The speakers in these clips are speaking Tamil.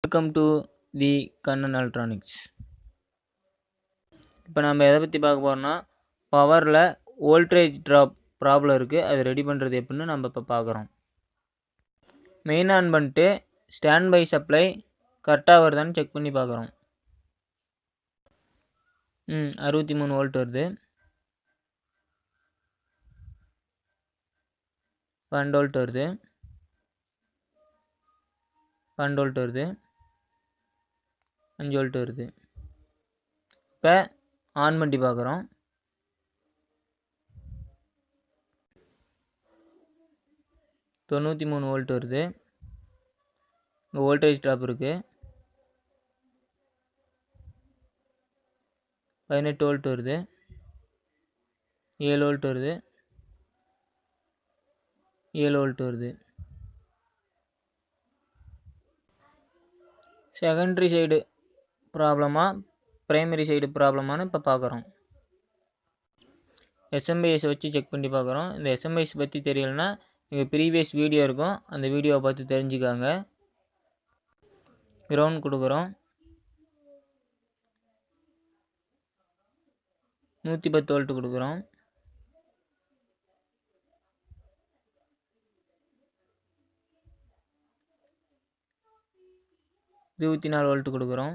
welcome to the Kannan electronics இப்போ நம்ம எதை பற்றி பார்க்க போகிறோம்னா பவரில் வோல்டேஜ் ட்ராப் ப்ராப்ளம் இருக்குது அது ரெடி பண்ணுறது எப்படின்னு நம்ம இப்போ பார்க்குறோம் மெயின் ஆன் பண்ணிட்டு ஸ்டாண்ட் பை சப்ளை கரெக்டாக வருதான்னு செக் பண்ணி பார்க்குறோம் ம் அறுபத்தி மூணு வோல்ட் வருது பன்னெண்டு வோல்ட் வருது பன்னெண்டு வோல்ட் வருது அஞ்சு வோல்ட் வருது இப்போ ஆன் பண்ணி பார்க்குறோம் தொண்ணூற்றி மூணு வோல்ட் வருது இங்கே வோல்டேஜ் ட்ராப் இருக்குது பதினெட்டு வோல்ட் வருது ஏழு வோல்ட் வருது ஏழு வோல்ட் வருது செகண்டரி சைடு ப்ராப்ளமா ப்ரைமரி சைடு ப்ராப்ளமானு இப்போ பார்க்குறோம் எஸ்எம்பிஎஸ் வச்சு செக் பண்ணி பார்க்குறோம் இந்த எஸ்எம்பிஎஸ் பற்றி தெரியலனா எங்கள் ப்ரீவியஸ் வீடியோ இருக்கும் அந்த வீடியோவை பார்த்து தெரிஞ்சுக்காங்க கிரவுண்ட் கொடுக்குறோம் நூற்றி பத்து வோல்ட்டு கொடுக்குறோம் இருபத்தி நாலு வோல்ட்டு கொடுக்குறோம்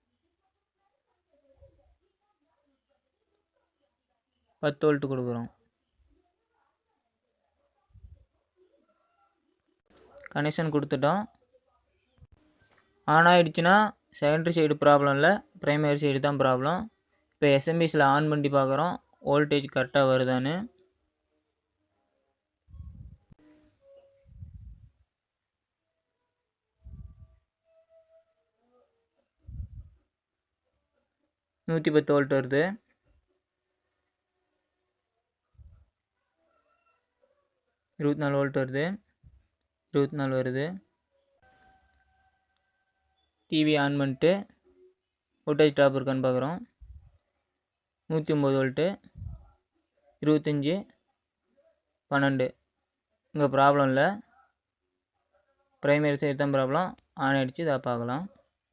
பத்து வோல்ட்டு கொடுக்குறோம் கனெக்ஷன் கொடுத்துட்டோம் ஆன் ஆகிடுச்சுன்னா செகண்டரி சைடு ப்ராப்ளம் இல்லை ப்ரைமரி சைடு தான் ப்ராப்ளம் இப்போ எஸ்எம்பிஎஸில் ஆன் பண்ணி பார்க்குறோம் வோல்டேஜ் கரெக்டாக வருதான்னு நூற்றி பத்து வோல்ட் வருது இருபத்தி நாலு வோல்ட் வருது இருபத்தி நாலு வருது டிவி ஆன் பண்ணிட்டு வோல்டேஜ் ட்ராப் இருக்கான்னு பார்க்குறோம் நூற்றி ஒம்பது வோல்ட்டு இருபத்தஞ்சி பன்னெண்டு இங்கே ப்ராப்ளம் இல்லை ப்ரைமரி சைடு தான் ப்ராப்ளம் ஆன் ஆகிடுச்சு இதை பார்க்கலாம்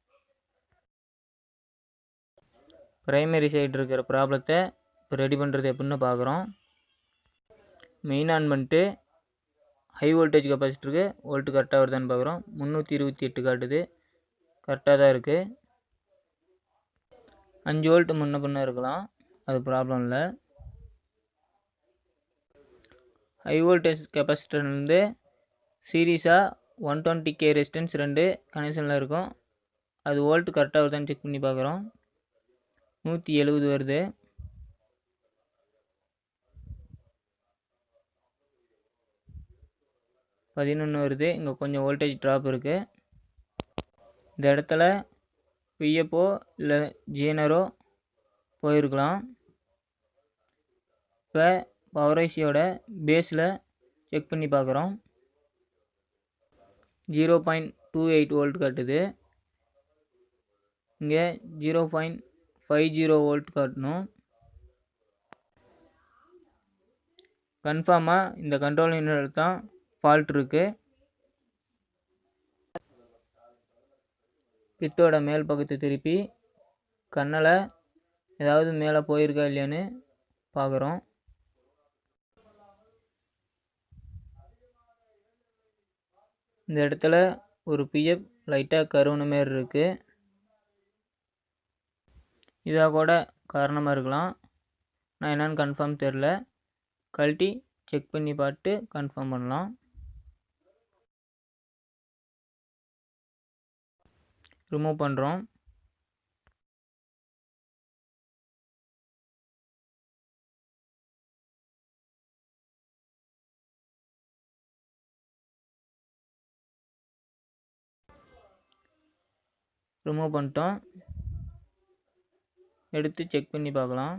ப்ரைமரி சைடு இருக்கிற ப்ராப்ளத்தை இப்போ ரெடி பண்ணுறது எப்படின்னு பார்க்குறோம் மெயின் ஆன் பண்ணிட்டு ஹை வோல்டேஜ் கெப்பாசிட்டருக்கு வோல்ட்டு கரெக்டாக வருதான்னு பார்க்குறோம் முந்நூற்றி இருபத்தி எட்டு காட்டுது கரெக்டாக தான் இருக்குது அஞ்சு வோல்ட்டு முன்ன பின்ன இருக்கலாம் அது ப்ராப்ளம் இல்லை ஹை வோல்டேஜ் கெப்பாசிட்டர்லேருந்து சீரீஸாக ஒன் டுவெண்ட்டி கே ரெசிஸ்டன்ஸ் ரெண்டு கனெக்ஷனில் இருக்கும் அது வோல்ட்டு கரெக்டாக வருதான்னு செக் பண்ணி பார்க்குறோம் நூற்றி எழுபது வருது பதினொன்று வருது இங்கே கொஞ்சம் வோல்டேஜ் ட்ராப் இருக்குது இந்த இடத்துல பிஎஃப்ஓ இல்லை ஜிஎன்ஆரோ போயிருக்கலாம் இப்போ பவரைசியோட பேஸில் செக் பண்ணி பார்க்குறோம் zero point two eight volt காட்டுது இங்கே zero point five zero volt காட்டணும் கன்ஃபார்மாக இந்த கண்ட்ரோல் யூனிட் தான் ஃபால்ட் இருக்குது கிட்டோட மேல் பக்கத்தை திருப்பி கண்ணில் ஏதாவது மேலே போயிருக்கா இல்லையான்னு பார்க்குறோம் இந்த இடத்துல ஒரு பிஎஃப் லைட்டாக கருவுன மாரி இருக்குது இதாக கூட காரணமாக இருக்கலாம் நான் என்னென்னு கன்ஃபார்ம் தெரில கழட்டி செக் பண்ணி பார்த்து கன்ஃபார்ம் பண்ணலாம் ரிமூவ் பண்ணுறோம் ரிமூவ் பண்ணிட்டோம் எடுத்து செக் பண்ணி பார்க்கலாம்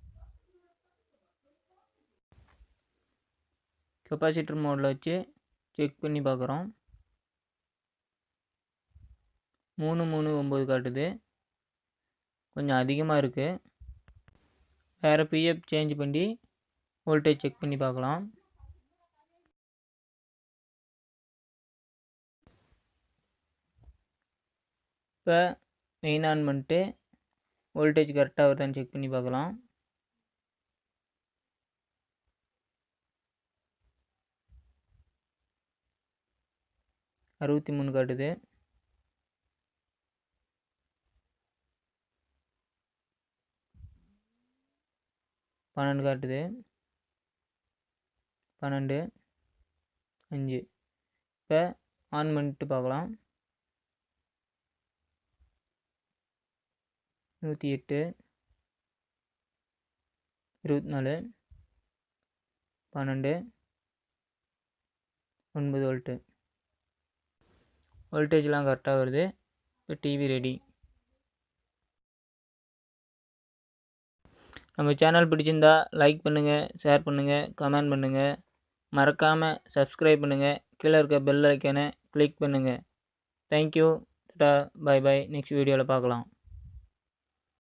கெப்பாசிட்டர் மோடில் வச்சு செக் பண்ணி பார்க்குறோம் மூணு மூணு ஒம்பது காட்டுது கொஞ்சம் அதிகமாக இருக்குது வேறு பிஎஃப் சேஞ்ச் பண்ணி வோல்டேஜ் செக் பண்ணி பார்க்கலாம் இப்போ மெயின் ஆன் பண்ணிட்டு வோல்டேஜ் கரெக்டாக வருதான்னு செக் பண்ணி பார்க்கலாம் அறுபத்தி மூணு காட்டுது பன்னெண்டு காட்டுது பன்னெண்டு அஞ்சு இப்போ ஆன் பண்ணிட்டு பார்க்கலாம் நூற்றி எட்டு இருபத்தி நாலு பன்னெண்டு ஒன்பது வோல்ட்டு வோல்டேஜ்லாம் கரெக்டாக வருது இப்போ டிவி ரெடி நம்ம சேனல் பிடிச்சிருந்தா லைக் பண்ணுங்கள் ஷேர் பண்ணுங்கள் கமெண்ட் பண்ணுங்கள் மறக்காமல் சப்ஸ்கிரைப் பண்ணுங்கள் கீழே இருக்க பெல் ஐக்கானை கிளிக் பண்ணுங்கள் தேங்க்யூ டாடா பை பை நெக்ஸ்ட் வீடியோவில் பார்க்கலாம்